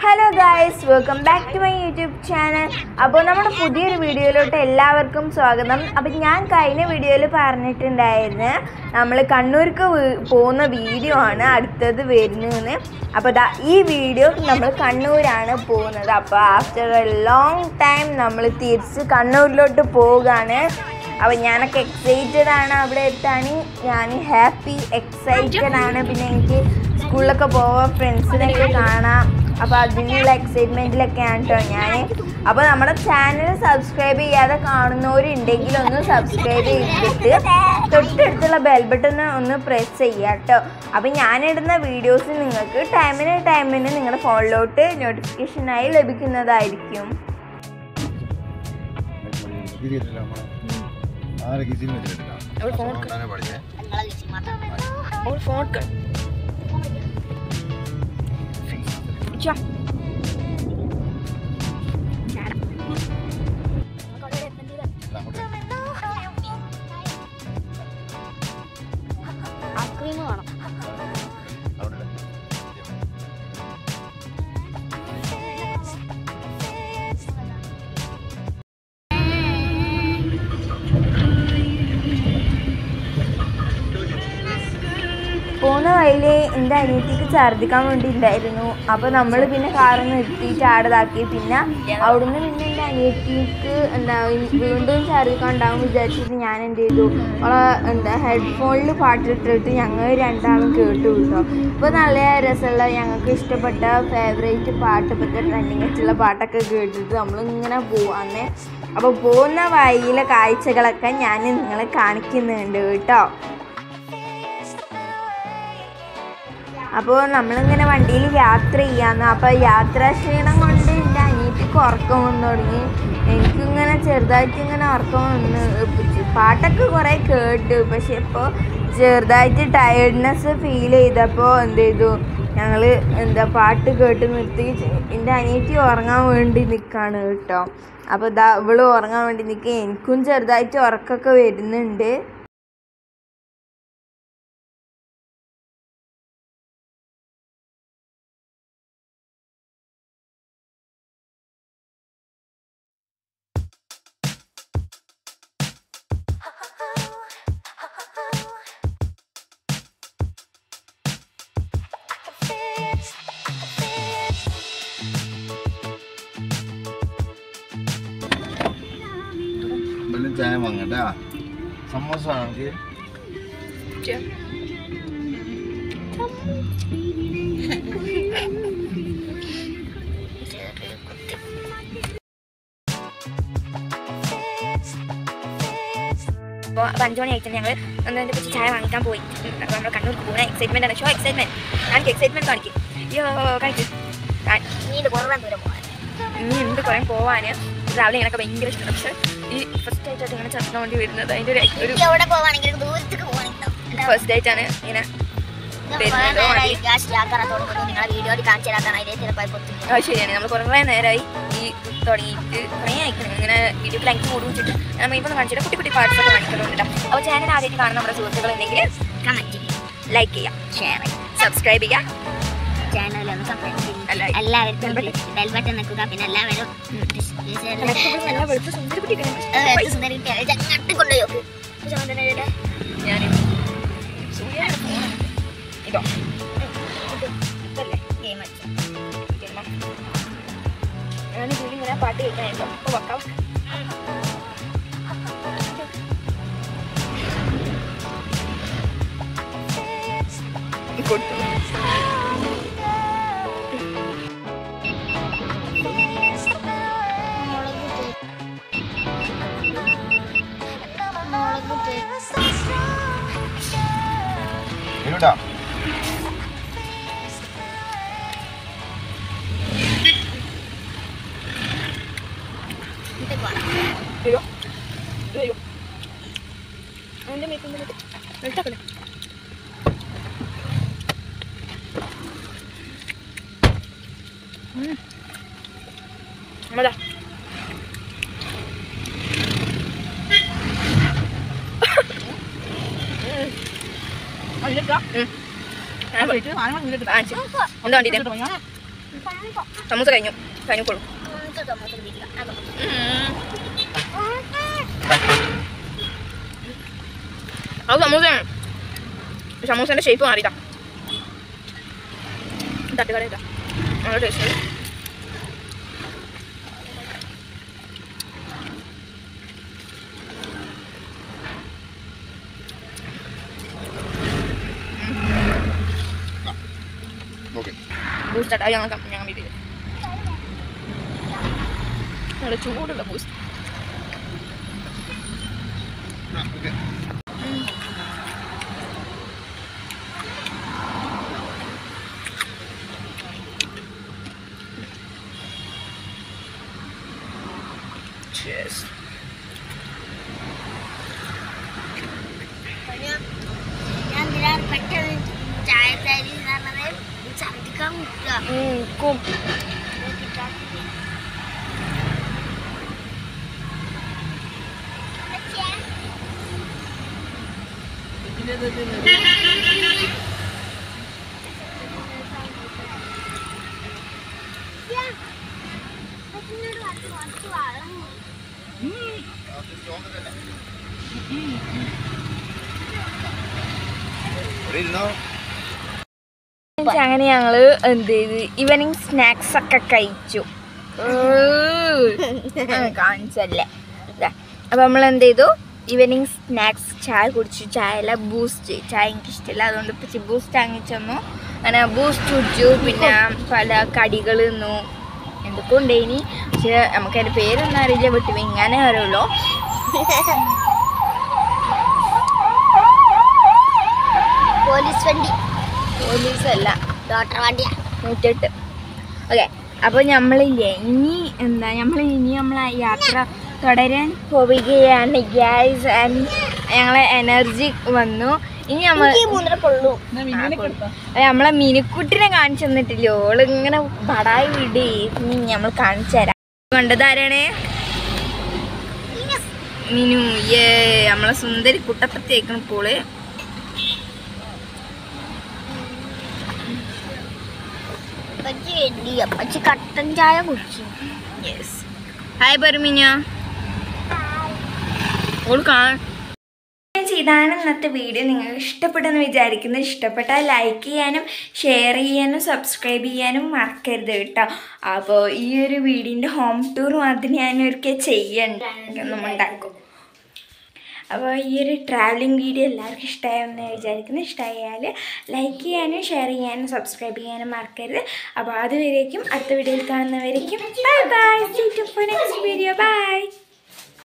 Hello guys welcome back to my YouTube channel അപ്പോൾ നമ്മുടെ പുതിയൊരു വീഡിയോയിലോട്ട് എല്ലാവർക്കും സ്വാഗതം അപ്പോൾ ഞാൻ കഴിഞ്ഞ വീഡിയോയിൽ പറഞ്ഞിട്ടുണ്ടായിരുന്നു നമ്മൾ കണ്ണൂർക്ക് വീ- പോകുന്ന വീഡിയോ ആണ് അടുത്തത് വരുന്നതെന്ന് അപ്പോൾ ദാ ഈ വീഡിയോ നമ്മൾ കണ്ണൂരാണ് പോകുന്നത് അപ്പോൾ ആഫ്റ്റർ എ ലോങ് ടൈം നമ്മൾ തിരിച്ച് കണ്ണൂരിലോട്ട് പോവുകയാണ് അപ്പോൾ ഞാനൊക്കെ എക്സൈറ്റഡ് ആണ് അവിടെ എത്താൻ ഞാൻ ഹാപ്പി എക്സൈറ്റഡ് ആണ് പിന്നെ എനിക്ക് സ്കൂളിലൊക്കെ പോവാം ഫ്രണ്ട്സിനൊക്കെ കാണാം അപ്പോൾ അതിനുള്ള എക്സൈറ്റ്മെൻറ്റിലൊക്കെയാണ് കേട്ടോ ഞാൻ അപ്പോൾ നമ്മുടെ ചാനൽ സബ്സ്ക്രൈബ് ചെയ്യാതെ കാണുന്നവരുണ്ടെങ്കിൽ ഒന്ന് സബ്സ്ക്രൈബ് ചെയ്തിട്ട് തൊട്ടടുത്തുള്ള ബെൽ ബട്ടൺ ഒന്ന് പ്രസ് ചെയ്യുക കേട്ടോ അപ്പോൾ ഞാനിടുന്ന വീഡിയോസ് നിങ്ങൾക്ക് ടൈമിന് ടൈമിന് നിങ്ങളുടെ ഫോണിലോട്ട് നോട്ടിഫിക്കേഷനായി ലഭിക്കുന്നതായിരിക്കും ഐസ്ക്രീം വേണം പോകുന്ന വഴിയിൽ എൻ്റെ അനിയത്തിക്ക് ഛർദ്ദിക്കാൻ വേണ്ടിയിട്ടുണ്ടായിരുന്നു അപ്പോൾ നമ്മൾ പിന്നെ കാറ് നിർത്തിയിട്ട് ആടതാക്കി പിന്നെ അവിടുന്ന് പിന്നെ എൻ്റെ അനിയത്തിക്ക് എന്താ വീണ്ടും ഛർദ്ദിക്കാൻ ഉണ്ടാവും വിചാരിച്ചിട്ട് ഞാൻ എന്ത് ചെയ്തു അവളെ എന്താ ഹെഡ്ഫോണിൽ പാട്ടിട്ടിട്ട് ഞങ്ങൾ രണ്ടാളും കേട്ടു കേട്ടോ അപ്പോൾ നല്ല രസമുള്ള ഞങ്ങൾക്ക് ഇഷ്ടപ്പെട്ട ഫേവറേറ്റ് പാട്ട് ഇപ്പോഴത്തെ ട്രെൻഡിങ് ആയിട്ടുള്ള പാട്ടൊക്കെ കേട്ടിട്ട് നമ്മളിങ്ങനെ പോവാന്നേ അപ്പോൾ പോകുന്ന വഴിയിലെ കാഴ്ചകളൊക്കെ ഞാൻ നിങ്ങളെ കാണിക്കുന്നുണ്ട് കേട്ടോ അപ്പോൾ നമ്മളിങ്ങനെ വണ്ടിയിൽ യാത്ര ചെയ്യാന്ന് അപ്പോൾ യാത്രാ ക്ഷീണം കൊണ്ട് എൻ്റെ അനിയത്തിക്ക് ഉറക്കം വന്നു തുടങ്ങി എനിക്കിങ്ങനെ ചെറുതായിട്ട് ഇങ്ങനെ ഉറക്കം വന്ന് പാട്ടൊക്കെ കുറേ കേട്ടു പക്ഷെ ഇപ്പോൾ ചെറുതായിട്ട് ടയർഡ്നെസ് ഫീൽ ചെയ്തപ്പോൾ എന്ത് ചെയ്തു ഞങ്ങൾ എന്താ പാട്ട് കേട്ട് നിർത്തി എൻ്റെ അനിയത്തി ഉറങ്ങാൻ വേണ്ടി നിൽക്കുകയാണ് കേട്ടോ അപ്പോൾ ഇതാ ഇവള് ഉറങ്ങാൻ വേണ്ടി നിൽക്കുക എനിക്കും ചെറുതായിട്ട് ഉറക്കമൊക്കെ വരുന്നുണ്ട് വെള്ളം ചായ വാങ്ങട്ടാ സമോസ ആണെങ്കിൽ അപ്പോൾ അഞ്ചു മണി ആയിട്ട് ഞങ്ങൾ ഒന്നിനെ കുറിച്ച് ചായ വാങ്ങിക്കാൻ പോയി നമ്മൾ കണ്ണൂർക്ക് പോകുന്ന എക്സൈറ്റ്മെന്റ് ആണ് ഷോ എക്സൈറ്റ്മെന്റ് കാണിക്കും എക്സൈറ്റ്മെന്റ് കാണിക്കും അയ്യോ കാണിക്കും നീ ഇത് കുറേ ദൂരം പോകാൻ ഇനി ഉണ്ട് കുറേ പോവാൻ രാവിലെ എനിക്ക് ഭയങ്കര ഇഷ്ടമാണ് പക്ഷേ ഈ ഫസ്റ്റ് ആയിട്ടാണ് ഇങ്ങനെ ചർച്ച വേണ്ടി വരുന്നത് അതിൻ്റെ ഒരു ഒരു എനിക്ക് എവിടെ പോവാണെങ്കിൽ ദൂരത്തേക്ക് പോവാണെങ്കിൽ ഫസ്റ്റ് ആയിട്ടാണ് ഇങ്ങനെ വരുന്നതോ മതി. യാത്രത്തോട് നിങ്ങളെ വീഡിയോയിൽ കാണിച്ചു തരാത്താണ് അതിലെ ചിലപ്പോൾ പൊത്തും അത് ശരിയാണ് നമ്മൾ കുറേ നേരമായി ഈ തുടങ്ങിയിട്ട് കുറേ അയക്കണം ഇങ്ങനെ വീഡിയോ ലെങ്ത് കൂടി വെച്ചിട്ട് നമ്മൾ ഇപ്പം കാണിച്ചിട്ട് കുട്ടി കുട്ടി പാർട്സ് ഒക്കെ കാണിക്കുന്നുണ്ട് അപ്പോൾ ചാനൽ ആദ്യമായിട്ട് കാണുന്ന നമ്മുടെ സുഹൃത്തുക്കൾ ഉണ്ടെങ്കിൽ കമന്റ് ലൈക്ക് ചെയ്യാം ഷെയർ സബ്സ്ക്രൈബ് ചെയ്യാം ചാനലൊന്ന് സബ്സ്ക്രൈബ് അല്ല, ചെയ്യും എല്ലാവർക്കും ബെൽ ബട്ടൺ നിൽക്കുക പിന്നെ എല്ലാവരും നല്ല വെളുത്ത സുന്ദരി കുട്ടിയൊക്കെ സുന്ദരി അങ്ങോട്ട് കൊണ്ടുപോയി നോക്ക് ഞാൻ ഇതോ ഇതല്ലേ ഗെയിം ഞാൻ ഇതിൽ ഇങ്ങനെ പാട്ട് കേൾക്കാനായിട്ടോ അപ്പോൾ വെക്കാം കൊടുത്തു എവിടാ അയ്യോ അയ്യോ അവൻ്റെ മേക്കുന്ന വെളുത്താക്കല്ലേ അതാ അതിലിട്ടാ ഞാൻ പോയിട്ട് സാധനങ്ങൾ ഇതിലിട്ട് കാണിച്ചു എന്താ വേണ്ടിയിട്ട് ഞാൻ സമൂസ കഴിഞ്ഞു കഴിഞ്ഞോളൂ അത് സമൂസയാണ് സമൂസേൻ്റെ ഷേപ്പ് മാറിയതാ തട്ടുകട ഇതാ നല്ല ടേസ്റ്റ് ഓക്കെ ബൂസ്റ്റ് ആട്ടാ ഞങ്ങൾ ഞങ്ങൾ വീട്ടിൽ നല്ല ചൂടുള്ള ബൂസ്റ്റ് ഓക്കെ Cheers. ഞാൻ എന്തിനാണ് പെട്ടെന്ന് ചായ തരി പറഞ്ഞത് ഛർദിക്കാൻ മുട്ടുക ഇവിടെ ഇരുന്നോ അങ്ങനെ ഞങ്ങള് എന്ത് ചെയ്ത് ഈവനിങ് സ്നാക്സ് ഒക്കെ കഴിച്ചു കാണിച്ചല്ലേ ദാ. അപ്പൊ നമ്മൾ എന്ത് ചെയ്തു ഈവനിങ് സ്നാക്സ് ചായ കുടിച്ചു ചായ അല്ല ബൂസ്റ്റ് ചായ എനിക്ക് ഇഷ്ടമില്ല അതുകൊണ്ട് ഇപ്പം ബൂസ്റ്റ് വാങ്ങിച്ചു തന്നു അങ്ങനെ ബൂസ്റ്റ് കുടിച്ചു പിന്നെ പല കടികൾ തിന്നു എന്തൊക്കെ ഉണ്ടേനി പക്ഷെ നമുക്ക് അതിന്റെ പേരൊന്നും അറിയില്ല വിട്ടു ഇങ്ങനെ അറിയുള്ളൂ പോലീസ് വണ്ടി പോലീസ് അല്ല ഡോക്ടർ വണ്ടിയാ നൂറ്റെട്ട് ഓക്കെ അപ്പോൾ നമ്മളില്ലേ ഇനി എന്താ നമ്മൾ ഇനി നമ്മൾ യാത്ര തുടരാൻ പോവുകയാണ് ഗ്യാസ് ആൻഡ് ഞങ്ങളെ എനർജി വന്നു ഇനി നമ്മൾ മൂന്നര കൊള്ളു നമ്മളെ മിനുക്കുട്ടിനെ കാണിച്ചു തന്നിട്ടില്ല ഓള് ഇങ്ങനെ ബടായി വിട് ഇനി നമ്മൾ കാണിച്ചു തരാം കണ്ടതാരാണ് മിനു ഏ നമ്മളെ സുന്ദരി കുട്ടപ്പത്തേക്കണം പോള് അപ്പച്ചി വേണ്ടി അപ്പച്ചി കട്ടൻ ചായ കുടിച്ചു യെസ് ഹായ് പെർമിന ഓള് കാ ഇതാണ് ഇന്നത്തെ വീഡിയോ നിങ്ങൾക്ക് ഇഷ്ടപ്പെട്ടെന്ന് വിചാരിക്കുന്നു ഇഷ്ടപ്പെട്ടാൽ ലൈക്ക് ചെയ്യാനും ഷെയർ ചെയ്യാനും സബ്സ്ക്രൈബ് ചെയ്യാനും മറക്കരുത് കേട്ടോ അപ്പോൾ ഈ ഒരു വീടിൻ്റെ ഹോം ടൂർ മാത്രം ഞാൻ ഒരിക്കൽ ചെയ്യണ്ട നമ്മൾ ഉണ്ടാക്കും അപ്പോൾ ഈ ഒരു ട്രാവലിംഗ് വീഡിയോ എല്ലാവർക്കും ഇഷ്ടമായെന്ന് വിചാരിക്കുന്നു ഇഷ്ടമായാൽ ലൈക്ക് ചെയ്യാനും ഷെയർ ചെയ്യാനും സബ്സ്ക്രൈബ് ചെയ്യാനും മറക്കരുത് അപ്പോൾ അതുവരേക്കും അടുത്ത വീഡിയോയിൽ കാണുന്നവരേക്കും bye bye next video by